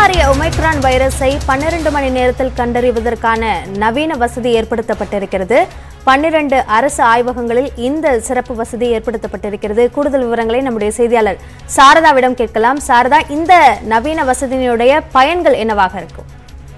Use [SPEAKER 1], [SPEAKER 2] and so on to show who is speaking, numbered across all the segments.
[SPEAKER 1] உருமாறிய ஒமைக்ரான் வைரஸை பன்னிரண்டு மணி நேரத்தில் கண்டறிவதற்கான நவீன வசதி ஏற்படுத்தப்பட்டிருக்கிறது பன்னிரண்டு அரசு ஆய்வகங்களில் இந்த சிறப்பு வசதி ஏற்படுத்தப்பட்டிருக்கிறது கூடுதல் விவரங்களை நம்முடைய செய்தியாளர் சாரதாவிடம் கேட்கலாம் சாரதா இந்த நவீன வசதியினுடைய பயன்கள் என்னவாக இருக்கும்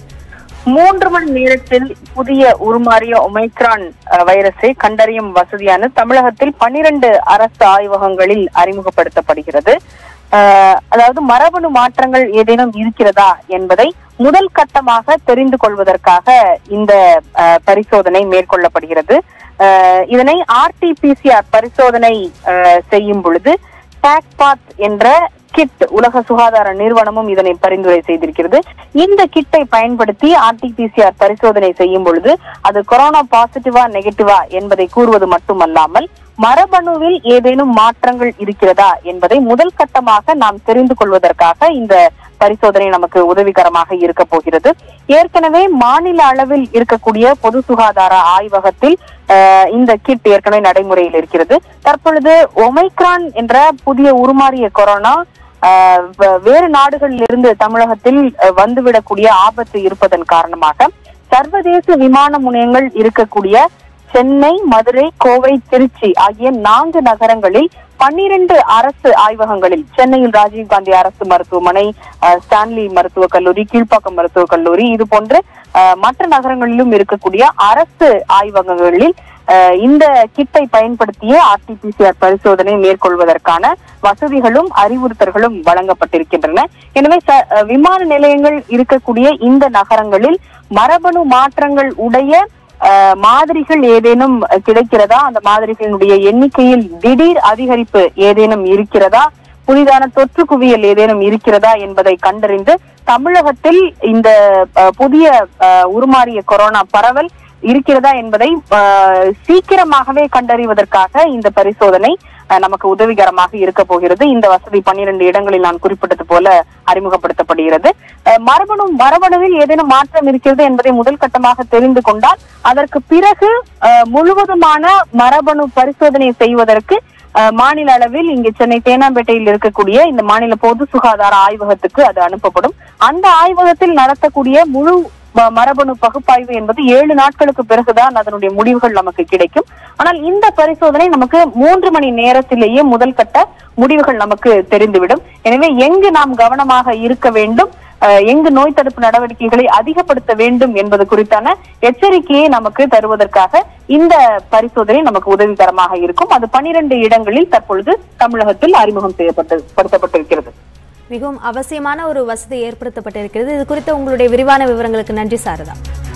[SPEAKER 2] மூன்று மணி நேரத்தில் புதிய உருமாறிய ஒமைக்ரான் அஹ், வைரஸை கண்டறியும் வசதியான தமிழகத்தில் பன்னிரண்டு அரசு ஆய்வகங்களில் அறிமுகப்படுத்தப்படுகிறது அஹ், அதாவது மரபணு மாற்றங்கள் ஏதேனும் இருக்கிறதா என்பதை முதல் கட்டமாக தெரிந்து கொள்வதற்காக இந்த அஹ், பரிசோதனை மேற்கொள்ளப்படுகிறது அஹ், இதனை ஆர்டிபிசிஆர் பரிசோதனை அஹ், செய்யும் பொழுது டாக்பாத் என்ற கிட் உலக சுகாதார நிறுவனமும் இதனை பரிந்துரை செய்திருக்கிறது இந்த கிட்டை பயன்படுத்தி ஆர்டிபிசிஆர் பரிசோதனை செய்யும் பொழுது அது கொரோனா பாசிட்டிவா நெகட்டிவா என்பதை கூறுவது மட்டுமல்லாமல் மரபணுவில் ஏதேனும் மாற்றங்கள் இருக்கிறதா என்பதை முதல் கட்டமாக நாம் தெரிந்து கொள்வதற்காக இந்த பரிசோதனை நமக்கு உதவிகரமாக இருக்க போகிறது ஏற்கனவே மாநில அளவில் இருக்கக்கூடிய பொது சுகாதார ஆய்வகத்தில் அஹ், இந்த கிட் ஏற்கனவே நடைமுறையில் இருக்கிறது தற்பொழுது ஒமைக்ரான் என்ற புதிய உருமாறிய கொரோனா அஹ், வ- வேறு நாடுகளில் இருந்து தமிழகத்தில் அஹ், வந்துவிடக்கூடிய ஆபத்து இருப்பதன் காரணமாக சர்வதேச விமான முனையங்கள் இருக்கக்கூடிய சென்னை மதுரை கோவை திருச்சி ஆகிய நான்கு நகரங்களில் பன்னிரண்டு அரசு ஆய்வகங்களில் சென்னையில் ராஜீவ்காந்தி அரசு மருத்துவமனை அஹ், ஸ்டான்லி மருத்துவக் கல்லூரி கீழ்ப்பாக்கம் மருத்துவக் கல்லூரி இது போன்று அஹ், மற்ற நகரங்களிலும் இருக்கக்கூடிய அரசு ஆய்வகங்களில் அஹ், இந்த கிட்டை பயன்படுத்திய ஆர்டிபிசிஆர் பரிசோதனை மேற்கொள்வதற்கான வசதிகளும் அறிவுறுத்தல்களும் வழங்கப்பட்டிருக்கின்றன எனவே ச- அஹ், விமான நிலையங்கள் இருக்கக்கூடிய இந்த நகரங்களில் மரபணு மாற்றங்கள் உடைய அஹ், மாதிரிகள் ஏதேனும் அஹ், கிடைக்கிறதா அந்த மாதிரிகளினுடைய எண்ணிக்கையில் திடீர் அதிகரிப்பு ஏதேனும் இருக்கிறதா புதிதான தொற்று குவியல் ஏதேனும் இருக்கிறதா என்பதை கண்டறிந்து தமிழகத்தில் இந்த அஹ், புதிய அஹ், உருமாறிய கொரோனா பரவல் இருக்கிறதா என்பதை அஹ், சீக்கிரமாகவே கண்டறிவதற்காக இந்த பரிசோதனை அஹ், நமக்கு உதவிகரமாக இருக்க போகிறது இந்த வசதி பன்னிரண்டு இடங்களில் நான் குறிப்பிட்டது போல அறிமுகப்படுத்தப்படுகிறது அஹ், மரபணு மரபணுவில் ஏதேனும் மாற்றம் இருக்கிறது என்பதை முதல் கட்டமாக தெரிந்து கொண்டால் அதற்கு பிறகு அஹ், முழுவதுமான மரபணு பரிசோதனை செய்வதற்கு அஹ், மாநில அளவில் இங்கு சென்னை தேனாம்பேட்டையில் இருக்கக்கூடிய இந்த மாநில பொது சுகாதார ஆய்வகத்துக்கு அது அனுப்பப்படும் அந்த ஆய்வகத்தில் நடத்தக்கூடிய முழு ம- மரபணு பகுப்பாய்வு என்பது ஏழு நாட்களுக்கு பிறகுதான் அதனுடைய முடிவுகள் நமக்கு கிடைக்கும் ஆனால் இந்த பரிசோதனை நமக்கு மூன்று மணி நேரத்திலேயே முதல் கட்ட முடிவுகள் நமக்கு தெரிந்துவிடும் எனவே எங்கு நாம் கவனமாக இருக்க வேண்டும் அஹ், எங்கு நோய் தடுப்பு நடவடிக்கைகளை அதிகப்படுத்த வேண்டும் என்பது குறித்தான எச்சரிக்கையை நமக்கு தருவதற்காக இந்த பரிசோதனை நமக்கு உதவிகரமாக இருக்கும் அது பனிரெண்டு இடங்களில் தற்பொழுது தமிழகத்தில் அறிமுகம் செய்யப்பட்டு படுத்தப்பட்டிருக்கிறது
[SPEAKER 1] மிகவும் அவசியமான ஒரு வசதி ஏற்படுத்தப்பட்டிருக்கிறது இது குறித்த உங்களுடைய விரிவான விவரங்களுக்கு நன்றி சாரதா